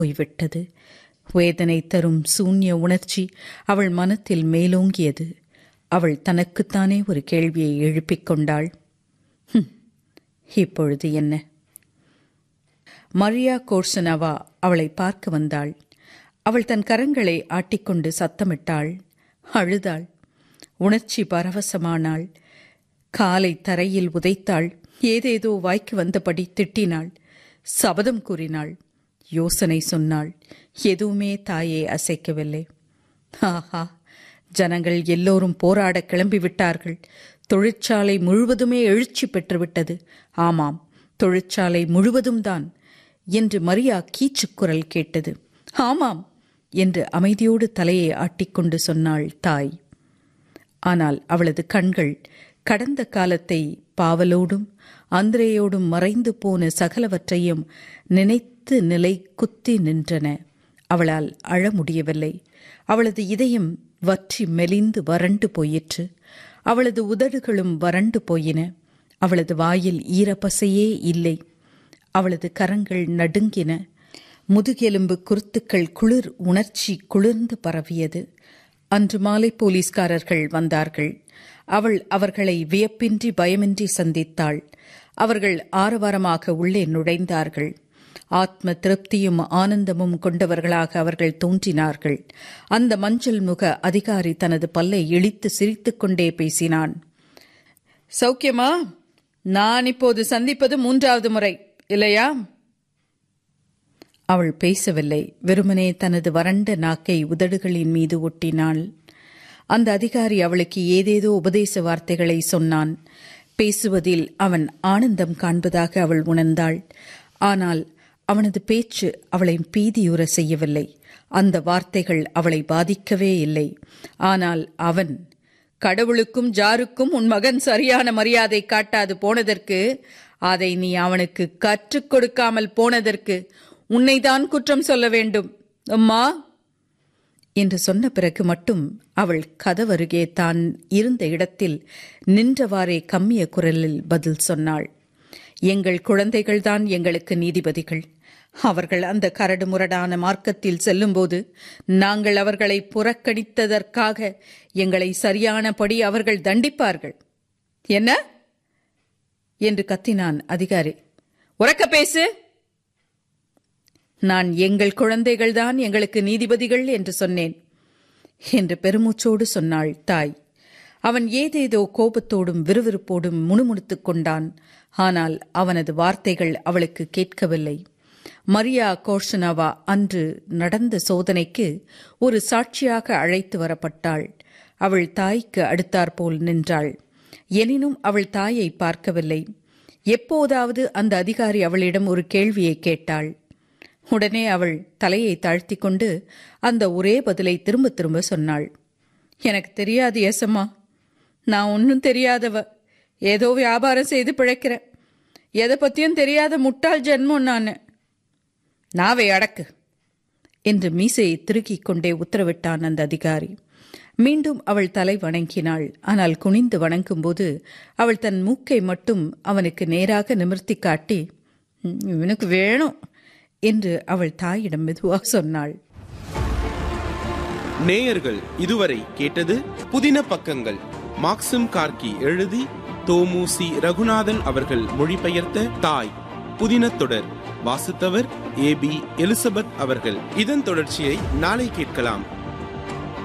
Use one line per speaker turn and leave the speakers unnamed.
போய்விட்டது வேதனை தரும் சூன்ய உணர்ச்சி அவள் மனத்தில் மேலோங்கியது அவள் தனக்குத்தானே ஒரு கேள்வியை எழுப்பிக் கொண்டாள் "ஹும், இப்பொழுது என்ன மரியா கோர்சனவா அவளை பார்க்க வந்தாள் அவள் தன் கரங்களை ஆட்டிக்கொண்டு சத்தமிட்டாள் அழுதாள் உணர்ச்சி பரவசமானாள் காலை தரையில் உதைத்தாள் ஏதேதோ வாய்க்கு வந்தபடி திட்டினாள் சபதம் கூறினாள் யோசனை சொன்னாள் எதுவுமே தாயை அசைக்கவில்லை ஆஹா ஜனங்கள் எல்லோரும் போராட கிளம்பிவிட்டார்கள் தொழிற்சாலை முழுவதுமே எழுச்சி பெற்றுவிட்டது ஆமாம் தொழிற்சாலை முழுவதும் தான் என்று மரியா கீச்சுக் குரல் கேட்டது ஆமாம் என்று அமைதியோடு தலையை ஆட்டிக்கொண்டு சொன்னாள் தாய் ஆனால் அவளது கண்கள் கடந்த காலத்தை பாவலோடும் அந்திரேயோடும் மறைந்து போன சகலவற்றையும் நினைத்து நிலை குத்தி நின்றன அவளால் அழ முடியவில்லை அவளது இதயம் வற்றி மெலிந்து வறண்டு போயிற்று அவளது உதடுகளும் வறண்டு போயின அவளது வாயில் ஈரப்பசையே இல்லை அவளது கரங்கள் நடுங்கின முதுகெலும்பு குருத்துக்கள் குளிர் உணர்ச்சி குளிர்ந்து பரவியது அன்று மாலை போலீஸ்காரர்கள் வந்தார்கள் அவள் அவர்களை வியப்பின்றி பயமின்றி சந்தித்தாள் அவர்கள் ஆரவாரமாக உள்ளே நுழைந்தார்கள் ஆத்ம திருப்தியும் ஆனந்தமும் கொண்டவர்களாக அவர்கள் தோன்றினார்கள் அந்த மஞ்சள் முக அதிகாரி தனது பல்லை இழித்து சிரித்துக்கொண்டே பேசினான் சௌக்கியமா நான் இப்போது சந்திப்பது மூன்றாவது முறை இல்லையா அவள் பேசவில்லை வெறுமனே தனது வறண்ட நாக்கை உதடுகளின் மீது ஒட்டினாள் அந்த அதிகாரி அவளுக்கு ஏதேதோ உபதேச வார்த்தைகளை சொன்னான் பேசுவதில் அவன் ஆனந்தம் காண்பதாக அவள் உணர்ந்தாள் ஆனால் அவனது பேச்சு அவளை பீதியுற செய்யவில்லை அந்த வார்த்தைகள் அவளை பாதிக்கவே இல்லை ஆனால் அவன் கடவுளுக்கும் ஜாருக்கும் உன் மகன் சரியான மரியாதை காட்டாது போனதற்கு அதை நீ அவனுக்கு கற்றுக் கொடுக்காமல் போனதற்கு உன்னைதான் குற்றம் சொல்ல வேண்டும் அம்மா என்று சொன்ன பிறகு மட்டும் அவள் கதவருகே தான் இருந்த இடத்தில் நின்றவாறே கம்மிய குரலில் பதில் சொன்னாள் எங்கள் குழந்தைகள்தான் எங்களுக்கு நீதிபதிகள் அவர்கள் அந்த கரடு முரடான மார்க்கத்தில் செல்லும்போது நாங்கள் அவர்களை புறக்கணித்ததற்காக எங்களை சரியானபடி அவர்கள் தண்டிப்பார்கள் என்ன என்று கத்தினான் அதிகாரி உறக்க பேசு நான் எங்கள் குழந்தைகள்தான் எங்களுக்கு நீதிபதிகள் என்று சொன்னேன் என்று பெருமூச்சோடு சொன்னாள் தாய் அவன் ஏதேதோ கோபத்தோடும் விறுவிறுப்போடும் முணுமுணுத்துக் கொண்டான் ஆனால் அவனது வார்த்தைகள் அவளுக்கு கேட்கவில்லை மரியா கோர்ஷனவா அன்று நடந்த சோதனைக்கு ஒரு சாட்சியாக அழைத்து வரப்பட்டாள் அவள் தாய்க்கு அடுத்தாற்போல் நின்றாள் எனினும் அவள் தாயை பார்க்கவில்லை எப்போதாவது அந்த அதிகாரி அவளிடம் ஒரு கேள்வியை கேட்டாள் உடனே அவள் தலையை தாழ்த்தி கொண்டு அந்த ஒரே பதிலை திரும்ப திரும்ப சொன்னாள் எனக்கு தெரியாது ஏசம்மா நான் ஒன்றும் தெரியாதவ ஏதோ வியாபாரம் செய்து பிழைக்கிறேன் எதை பற்றியும் தெரியாத முட்டாள் ஜென்மம் நான் நாவை அடக்கு என்று மீசையை திருக்கிக் கொண்டே உத்தரவிட்டான் அந்த அதிகாரி மீண்டும் அவள் தலை வணங்கினாள் ஆனால் குனிந்து வணங்கும்போது அவள் தன் மூக்கை மட்டும் அவனுக்கு நேராக நிமிர்த்தி காட்டி "ம், இவனுக்கு வேணும் என்று அவள் தாயிடம் மெதுவாக சொன்னாள்
நேயர்கள் இதுவரை கேட்டது புதின பக்கங்கள் மாக்சிம் கார்கி எழுதி தோமுசி ரகுநாதன் அவர்கள் மொழிபெயர்த்த தாய் புதின தொடர் வாசித்தவர் ஏ பி எலிசபெத் அவர்கள் இதன் தொடர்ச்சியை நாளை கேட்கலாம்